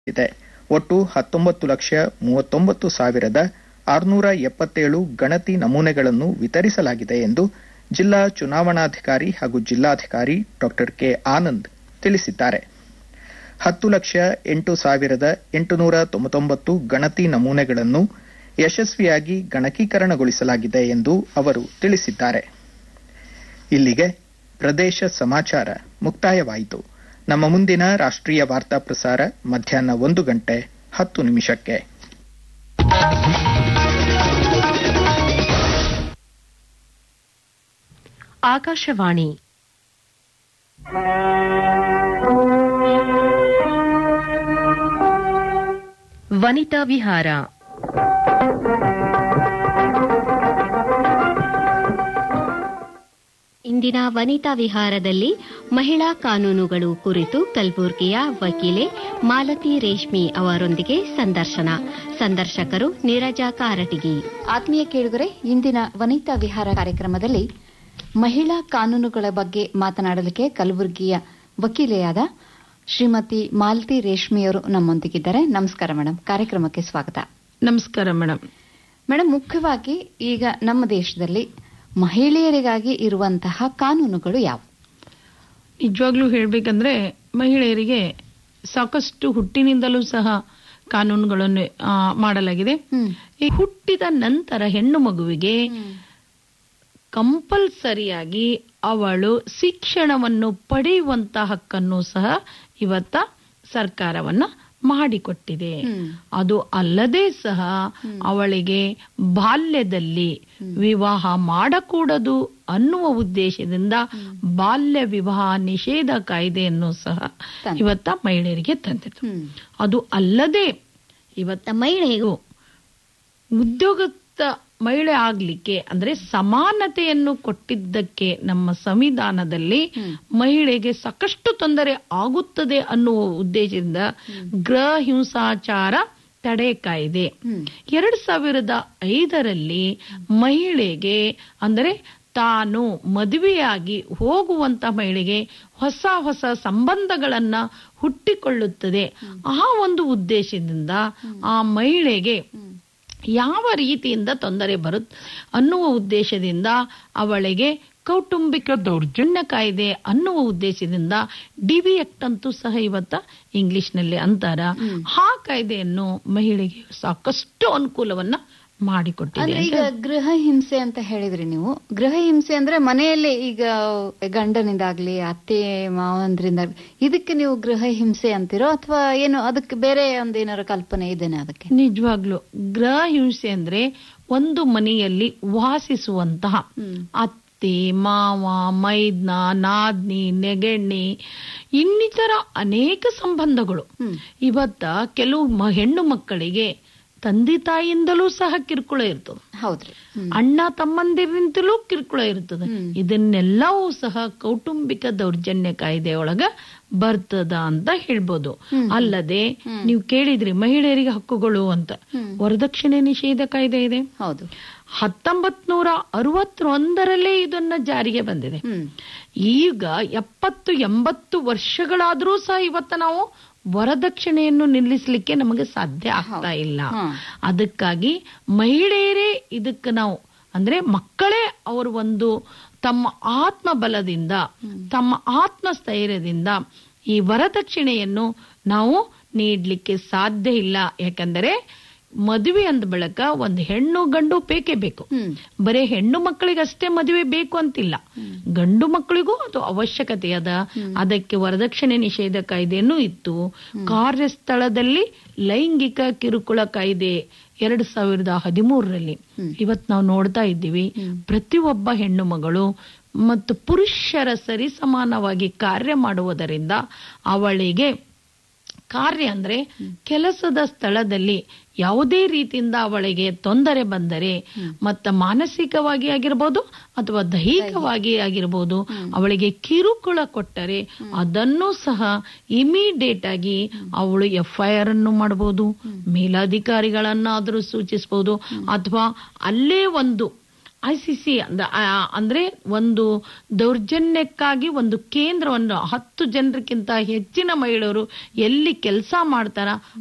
ಇದೆ ಒಟ್ಟು ಹತ್ತೊಂಬತ್ತು ಲಕ್ಷ ಮೂವತ್ತೊಂಬತ್ತು ಸಾವಿರದ ಆರುನೂರ ಎಪ್ಪತ್ತೇಳು ಗಣತಿ ನಮೂನೆಗಳನ್ನು ವಿತರಿಸಲಾಗಿದೆ ಎಂದು ಜಿಲ್ಲಾ ಚುನಾವಣಾಧಿಕಾರಿ ಹಾಗೂ ಜಿಲ್ಲಾಧಿಕಾರಿ ಡಾಕ್ಟರ್ ಕೆ ಆನಂದ್ ತಿಳಿಸಿದ್ದಾರೆ ಹತ್ತು ಲಕ್ಷ ಎಂಟು ಸಾವಿರದ ಎಂಟುನೂರ ತೊಂಬತ್ತೊಂಬತ್ತು ಗಣತಿ ನಮೂನೆಗಳನ್ನು ಯಶಸ್ವಿಯಾಗಿ ಗಣಕೀಕರಣಗೊಳಿಸಲಾಗಿದೆ ಎಂದು ಅವರು ತಿಳಿಸಿದ್ದಾರೆ ಇಲ್ಲಿಗೆ ಪ್ರದೇಶ ಸಮಾಚಾರ ಮುಕ್ತಾಯವಾಯಿತು ನಮ್ಮ ಮುಂದಿನ ರಾಷ್ಟ್ರೀಯ ವಾರ್ತಾ ಪ್ರಸಾರ ಮಧ್ಯಾಹ್ನ ಒಂದು ಗಂಟೆ ಹತ್ತು ನಿಮಿಷಕ್ಕೆ ಆಕಾಶವಾಣಿ ವನಿತಾ ವಿಹಾರ ಇಂದಿನ ವನಿತಾ ವಿಹಾರದಲ್ಲಿ ಮಹಿಳಾ ಕಾನೂನುಗಳು ಕುರಿತು ಕಲಬುರ್ಗಿಯ ವಕೀಲೆ ಮಾಲತಿ ರೇಷ್ಮಿ ಅವರೊಂದಿಗೆ ಸಂದರ್ಶನ ಸಂದರ್ಶಕರು ನೀರಜಾ ಕಾರಟಗಿ ಆತ್ಮೀಯ ಕೇಳುಗರೆ ಇಂದಿನ ವನಿತಾ ವಿಹಾರ ಕಾರ್ಯಕ್ರಮದಲ್ಲಿ ಮಹಿಳಾ ಕಾನೂನುಗಳ ಬಗ್ಗೆ ಮಾತನಾಡಲಿಕ್ಕೆ ಕಲಬುರಗಿಯ ವಕೀಲೆಯಾದ ಶ್ರೀಮತಿ ಮಾಲತಿ ರೇಷ್ಮಿಯವರು ನಮ್ಮೊಂದಿಗಿದ್ದಾರೆ ನಮಸ್ಕಾರ ಮೇಡಮ್ ಕಾರ್ಯಕ್ರಮಕ್ಕೆ ಸ್ವಾಗತ ನಮಸ್ಕಾರ ಮೇಡಮ್ ಮೇಡಮ್ ಮುಖ್ಯವಾಗಿ ಈಗ ನಮ್ಮ ದೇಶದಲ್ಲಿ ಮಹಿಳೆಯರಿಗಾಗಿ ಇರುವಂತಹ ಕಾನೂನುಗಳು ಯಾವುವು ನಿಜವಾಗ್ಲೂ ಹೇಳ್ಬೇಕಂದ್ರೆ ಮಹಿಳೆಯರಿಗೆ ಸಾಕಷ್ಟು ಹುಟ್ಟಿನಿಂದಲೂ ಸಹ ಕಾನೂನುಗಳನ್ನು ಆ, ಮಾಡಲಾಗಿದೆ ಈ ಹುಟ್ಟಿದ ನಂತರ ಹೆಣ್ಣು ಮಗುವಿಗೆ ಕಂಪಲ್ಸರಿಯಾಗಿ ಅವಳು ಶಿಕ್ಷಣವನ್ನು ಪಡೆಯುವಂತ ಹಕ್ಕನ್ನು ಸಹ ಇವತ್ತ ಸರ್ಕಾರವನ್ನ ಮಾಡಿಕೊಟ್ಟಿದೆ ಅದು ಅಲ್ಲದೆ ಸಹ ಅವಳಿಗೆ ಬಾಲ್ಯದಲ್ಲಿ ವಿವಾಹ ಮಾಡಕೂಡದು ಅನ್ನುವ ಉದ್ದೇಶದಿಂದ ಬಾಲ್ಯ ವಿವಾಹ ನಿಷೇಧ ಕಾಯ್ದೆಯನ್ನು ಸಹ ಇವತ್ತ ಮಹಿಳೆಯರಿಗೆ ತಂದಿತು ಅದು ಅಲ್ಲದೆ ಇವತ್ತ ಮಹಿಳೆಯು ಉದ್ಯೋಗಸ್ಥ ಮಹಿಳೆ ಆಗ್ಲಿಕ್ಕೆ ಅಂದ್ರೆ ಸಮಾನತೆಯನ್ನು ಕೊಟ್ಟಿದ್ದಕ್ಕೆ ನಮ್ಮ ಸಂವಿಧಾನದಲ್ಲಿ ಮಹಿಳೆಗೆ ಸಾಕಷ್ಟು ತೊಂದರೆ ಆಗುತ್ತದೆ ಅನ್ನುವ ಉದ್ದೇಶದಿಂದ ಗೃಹ ಹಿಂಸಾಚಾರ ತಡೆ ಕಾಯ್ದೆ ಎರಡ್ ಸಾವಿರದ ಐದರಲ್ಲಿ ಮಹಿಳೆಗೆ ಅಂದರೆ ತಾನು ಮದುವೆಯಾಗಿ ಹೋಗುವಂತ ಮಹಿಳೆಗೆ ಹೊಸ ಹೊಸ ಸಂಬಂಧಗಳನ್ನ ಹುಟ್ಟಿಕೊಳ್ಳುತ್ತದೆ ಆ ಒಂದು ಉದ್ದೇಶದಿಂದ ಆ ಮಹಿಳೆಗೆ ಯಾವ ರೀತಿಯಿಂದ ತೊಂದರೆ ಬರುತ್ತೆ ಅನ್ನುವ ಉದ್ದೇಶದಿಂದ ಅವಳಿಗೆ ಕೌಟುಂಬಿಕ ದೌರ್ಜನ್ಯ ಕಾಯ್ದೆ ಅನ್ನುವ ಉದ್ದೇಶದಿಂದ ಡಿವಿ ಆಕ್ಟ್ ಅಂತೂ ಸಹ ಇವತ್ತ ಇಂಗ್ಲಿಷ್ ನಲ್ಲಿ ಅಂತಾರ ಆ ಕಾಯ್ದೆಯನ್ನು ಮಹಿಳೆಗೆ ಸಾಕಷ್ಟು ಅನುಕೂಲವನ್ನ ಮಾಡಿಕೊಟ್ಟಿದೆ ಅಂದ್ರೆ ಈಗ ಗೃಹ ಹಿಂಸೆ ಅಂತ ಹೇಳಿದ್ರಿ ನೀವು ಗೃಹ ಹಿಂಸೆ ಅಂದ್ರೆ ಮನೆಯಲ್ಲೇ ಈಗ ಗಂಡನಿಂದಾಗ್ಲಿ ಅತ್ತೆ ಮಾವಂದ್ರಿಂದ ಇದಕ್ಕೆ ನೀವು ಗೃಹ ಹಿಂಸೆ ಅಂತೀರೋ ಅಥವಾ ಏನು ಅದಕ್ಕೆ ಬೇರೆ ಒಂದೇನಾರು ಕಲ್ಪನೆ ಇದೆನಾ ಅದಕ್ಕೆ ನಿಜವಾಗ್ಲು ಗೃಹ ಹಿಂಸೆ ಅಂದ್ರೆ ಒಂದು ಮನೆಯಲ್ಲಿ ವಾಸಿಸುವಂತಹ ಅತ್ತೆ ಮಾವ ಮೈದ್ನ ನಾದ್ನಿ ನೆಗೆಣ್ಣಿ ಇನ್ನಿತರ ಅನೇಕ ಸಂಬಂಧಗಳು ಇವತ್ತ ಕೆಲವು ಮ- ಹೆಣ್ಣು ಮಕ್ಕಳಿಗೆ ತಂದೆ ತಾಯಿಯಿಂದಲೂ ಸಹ ಕಿರುಕುಳ ಇರ್ತದೆ ಹೌದ್ರಿ ಅಣ್ಣ ತಮ್ಮಂದಿರಿಂದಲೂ ಕಿರುಕುಳ ಇರ್ತದೆ ಇದನ್ನೆಲ್ಲವೂ ಸಹ ಕೌಟುಂಬಿಕ ದೌರ್ಜನ್ಯ ಕಾಯ್ದೆಯೊಳಗ ಬರ್ತದ ಅಂತ ಹೇಳ್ಬೋದು ಅಲ್ಲದೆ ನೀವು ಕೇಳಿದ್ರಿ ಮಹಿಳೆಯರಿಗೆ ಹಕ್ಕುಗಳು ಅಂತ ವರದಕ್ಷಿಣೆ ನಿಷೇಧ ಕಾಯ್ದೆ ಇದೆ ಹೌದು ಹತ್ತೊಂಬತ್ ನೂರ ಅರವತ್ತೊಂದರಲ್ಲೇ ಇದನ್ನ ಜಾರಿಗೆ ಬಂದಿದೆ ಈಗ ಎಪ್ಪತ್ತು ಎಂಬತ್ತು ವರ್ಷಗಳಾದ್ರೂ ಸಹ ಇವತ್ತ ನಾವು ವರದಕ್ಷಿಣೆಯನ್ನು ನಿಲ್ಲಿಸಲಿಕ್ಕೆ ನಮಗೆ ಸಾಧ್ಯ ಆಗ್ತಾ ಇಲ್ಲ ಅದಕ್ಕಾಗಿ ಮಹಿಳೆಯರೇ ಇದಕ್ಕೆ ನಾವು ಅಂದ್ರೆ ಮಕ್ಕಳೇ ಅವರು ಒಂದು ತಮ್ಮ ಆತ್ಮ ಬಲದಿಂದ ತಮ್ಮ ಆತ್ಮ ಸ್ಥೈರ್ಯದಿಂದ ಈ ವರದಕ್ಷಿಣೆಯನ್ನು ನಾವು ನೀಡ್ಲಿಕ್ಕೆ ಸಾಧ್ಯ ಇಲ್ಲ ಯಾಕಂದರೆ ಮದುವೆ ಅಂದ ಬಳಕ ಒಂದು ಹೆಣ್ಣು ಗಂಡು ಬೇಕೇ ಬೇಕು ಬರೀ ಹೆಣ್ಣು ಮಕ್ಕಳಿಗಷ್ಟೇ ಮದುವೆ ಬೇಕು ಅಂತಿಲ್ಲ ಗಂಡು ಮಕ್ಕಳಿಗೂ ಅದು ಅವಶ್ಯಕತೆ ಅದ ಅದಕ್ಕೆ ವರದಕ್ಷಿಣೆ ನಿಷೇಧ ಕಾಯ್ದೆನೂ ಇತ್ತು ಕಾರ್ಯಸ್ಥಳದಲ್ಲಿ ಲೈಂಗಿಕ ಕಿರುಕುಳ ಕಾಯ್ದೆ ಎರಡ್ ಸಾವಿರದ ಹದಿಮೂರರಲ್ಲಿ ಇವತ್ ನಾವು ನೋಡ್ತಾ ಇದ್ದೀವಿ ಪ್ರತಿಯೊಬ್ಬ ಹೆಣ್ಣು ಮಗಳು ಮತ್ತು ಪುರುಷರ ಸರಿ ಸಮಾನವಾಗಿ ಕಾರ್ಯ ಮಾಡುವುದರಿಂದ ಅವಳಿಗೆ ಕಾರ್ಯ ಅಂದ್ರೆ ಕೆಲಸದ ಸ್ಥಳದಲ್ಲಿ ಯಾವುದೇ ರೀತಿಯಿಂದ ಅವಳಿಗೆ ತೊಂದರೆ ಬಂದರೆ ಮತ್ತ ಮಾನಸಿಕವಾಗಿ ಆಗಿರ್ಬೋದು ಅಥವಾ ದೈಹಿಕವಾಗಿ ಆಗಿರ್ಬೋದು ಅವಳಿಗೆ ಕಿರುಕುಳ ಕೊಟ್ಟರೆ ಅದನ್ನು ಸಹ ಇಮಿಡಿಯೇಟ್ ಆಗಿ ಅವಳು ಎಫ್ ಐ ಆರ್ ಅನ್ನು ಮಾಡಬಹುದು ಮೇಲಾಧಿಕಾರಿಗಳನ್ನಾದರೂ ಸೂಚಿಸಬಹುದು ಅಥವಾ ಅಲ್ಲೇ ಒಂದು ಐ ಸಿ ಸಿ ಅಂದ್ರೆ ಒಂದು ದೌರ್ಜನ್ಯಕ್ಕಾಗಿ ಒಂದು ಕೇಂದ್ರವನ್ನು ಹತ್ತು ಜನರಿಗಿಂತ ಹೆಚ್ಚಿನ ಮಹಿಳೆಯರು ಎಲ್ಲಿ ಕೆಲಸ ಮಾಡ್ತಾರ